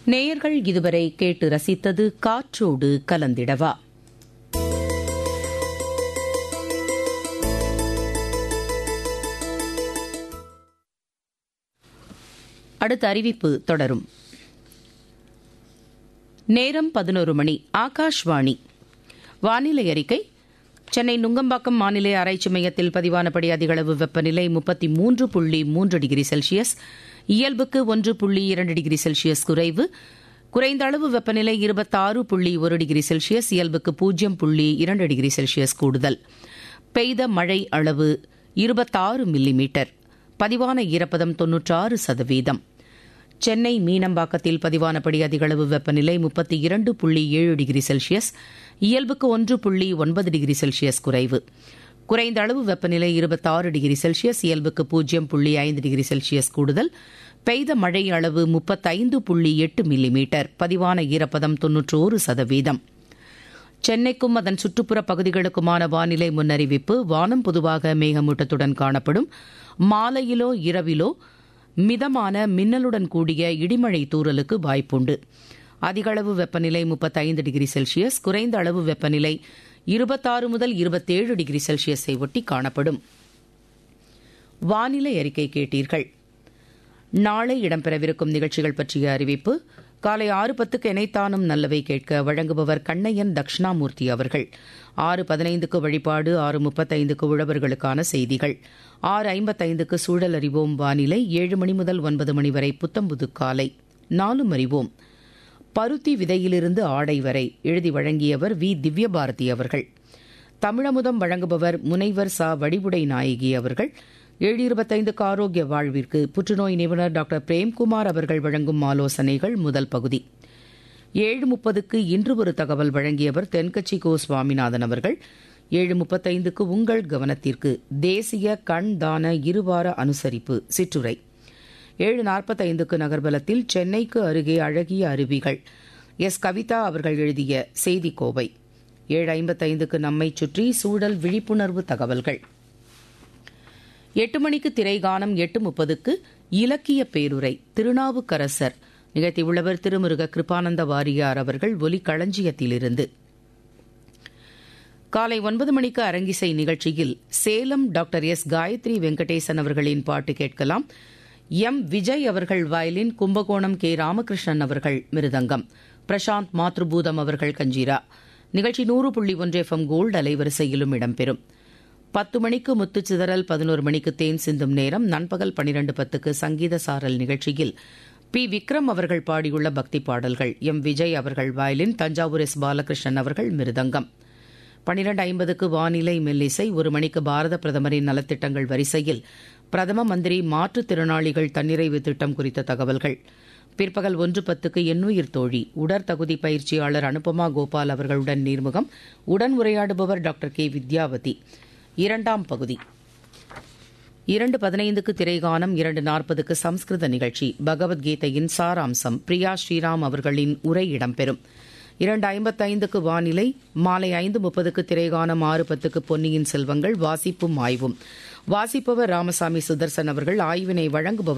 நேயர்கள் இதுவரை கேட்டு ரசித்தது காற்றோடு கலந்திடவா அடுத்த அறிவிப்பு தொடரும் நேரம் பதினோரு மணி ஆகாஷ்வாணி வானிலை அறிக்கை சென்னை நுங்கம்பாக்கம் வானிலை ஆராய்ச்சி மையத்தில் பதிவானபடி அதிகளவு வெப்பநிலை முப்பத்தி மூன்று புள்ளி மூன்று டிகிரி செல்சியஸ் இயல்புக்கு ஒன்று புள்ளி இரண்டு டிகிரி செல்சியஸ் குறைவு குறைந்த அளவு வெப்பநிலை இருபத்தாறு புள்ளி ஒரு டிகிரி செல்சியஸ் இயல்புக்கு பூஜ்ஜியம் புள்ளி இரண்டு டிகிரி செல்சியஸ் கூடுதல் பெய்த மழை அளவு இருபத்தாறு மில்லி மீட்டர் பதிவான ஈரப்பதம் தொன்னூற்றாறு சதவீதம் சென்னை மீனம்பாக்கத்தில் பதிவானபடி அதிகளவு வெப்பநிலை முப்பத்தி இரண்டு புள்ளி ஏழு டிகிரி செல்சியஸ் இயல்புக்கு ஒன்று புள்ளி ஒன்பது டிகிரி செல்சியஸ் குறைவு குறைந்த அளவு வெப்பநிலை இருபத்தாறு டிகிரி செல்சியஸ் இயல்புக்கு பூஜ்ஜியம் புள்ளி ஐந்து டிகிரி செல்சியஸ் கூடுதல் பெய்த மழை அளவு முப்பத்தைந்து புள்ளி எட்டு மில்லி மீட்டர் பதிவான ஈரப்பதம் தொன்னூற்றோரு சதவீதம் சென்னைக்கும் அதன் சுற்றுப்புற பகுதிகளுக்குமான வானிலை முன்னறிவிப்பு வானம் பொதுவாக மேகமூட்டத்துடன் காணப்படும் மாலையிலோ இரவிலோ மிதமான மின்னலுடன் கூடிய இடிமழை தூறலுக்கு வாய்ப்புண்டு அதிகளவு வெப்பநிலை முப்பத்தைந்து டிகிரி செல்சியஸ் குறைந்த அளவு வெப்பநிலை இருபத்தாறு முதல் இருபத்தேழு டிகிரி செல்சியஸை ஒட்டி காணப்படும் வானிலை அறிக்கை கேட்டீர்கள் நாளை இடம்பெறவிருக்கும் நிகழ்ச்சிகள் பற்றிய அறிவிப்பு காலை ஆறு பத்துக்கு இணைத்தானும் நல்லவை கேட்க வழங்குபவர் கண்ணையன் தட்சிணாமூர்த்தி அவர்கள் ஆறு பதினைந்துக்கு வழிபாடு ஆறு முப்பத்தைந்துக்கு உழவர்களுக்கான செய்திகள் ஆறு ஐம்பத்தைந்துக்கு சூழல் அறிவோம் வானிலை ஏழு மணி முதல் ஒன்பது மணி வரை புத்தம்புது காலை நாலும் அறிவோம் பருத்தி விதையிலிருந்து ஆடை வரை எழுதி வழங்கியவர் வி திவ்யபாரதி அவர்கள் தமிழமுதம் வழங்குபவர் முனைவர் சா வடிவுடை நாயகி அவர்கள் ஏழு இருபத்தைந்துக்கு ஆரோக்கிய வாழ்விற்கு புற்றுநோய் நிபுணர் டாக்டர் பிரேம்குமார் அவர்கள் வழங்கும் ஆலோசனைகள் முதல் பகுதி ஏழு முப்பதுக்கு இன்று ஒரு தகவல் வழங்கியவர் தென்கட்சி கோ சுவாமிநாதன் அவர்கள் ஏழு முப்பத்தைந்துக்கு உங்கள் கவனத்திற்கு தேசிய கண் தான இருவார அனுசரிப்பு சிற்றுரை ஏழு நாற்பத்தைந்துக்கு நகர்பலத்தில் சென்னைக்கு அருகே அழகிய அருவிகள் எஸ் கவிதா அவர்கள் எழுதிய செய்தி கோவை ஏழு ஐம்பத்தைந்துக்கு நம்மை சுற்றி சூழல் விழிப்புணர்வு தகவல்கள் எட்டு மணிக்கு திரைகானம் எட்டு முப்பதுக்கு இலக்கிய பேருரை திருநாவுக்கரசர் நிகழ்த்தியுள்ளவர் திருமுருக கிருபானந்த வாரியார் அவர்கள் ஒலி களஞ்சியத்திலிருந்து காலை ஒன்பது மணிக்கு அரங்கிசை நிகழ்ச்சியில் சேலம் டாக்டர் எஸ் காயத்ரி வெங்கடேசன் அவர்களின் பாட்டு கேட்கலாம் எம் விஜய் அவர்கள் வயலின் கும்பகோணம் கே ராமகிருஷ்ணன் அவர்கள் மிருதங்கம் பிரசாந்த் மாத்ருபூதம் அவர்கள் கஞ்சீரா நிகழ்ச்சி நூறு புள்ளி ஒன்று எஃப்எம் கோல்டு அலைவரிசையிலும் இடம்பெறும் பத்து மணிக்கு முத்துச்சிதறல் பதினோரு மணிக்கு தேன் சிந்தும் நேரம் நண்பகல் பனிரெண்டு பத்துக்கு சங்கீத சாரல் நிகழ்ச்சியில் பி விக்ரம் அவர்கள் பாடியுள்ள பக்தி பாடல்கள் எம் விஜய் அவர்கள் வயலின் தஞ்சாவூர் எஸ் பாலகிருஷ்ணன் அவர்கள் மிருதங்கம் பனிரெண்டு ஐம்பதுக்கு வானிலை மெல்லிசை ஒரு மணிக்கு பாரத பிரதமரின் நலத்திட்டங்கள் வரிசையில் பிரதம மந்திரி மாற்றுத்திறனாளிகள் தன்னிறைவு திட்டம் குறித்த தகவல்கள் பிற்பகல் ஒன்று பத்துக்கு எண்ணுயிர் தோழி உடற்தகுதி பயிற்சியாளர் அனுபமா கோபால் அவர்களுடன் நீர்முகம் உடன் உரையாடுபவர் டாக்டர் கே வித்யாவதி இரண்டாம் பகுதி இரண்டு பதினைந்துக்கு திரைகானம் இரண்டு நாற்பதுக்கு சம்ஸ்கிருத நிகழ்ச்சி பகவத்கீதையின் சாராம்சம் பிரியா ஸ்ரீராம் அவர்களின் உரை இடம்பெறும் இரண்டு ஐம்பத்தைந்துக்கு வானிலை மாலை ஐந்து முப்பதுக்கு திரைகானம் ஆறு பத்துக்கு பொன்னியின் செல்வங்கள் வாசிப்பும் ஆய்வும் வாசிப்பவர் ராமசாமி சுதர்சன் அவர்கள் ஆய்வினை வழங்குபவர்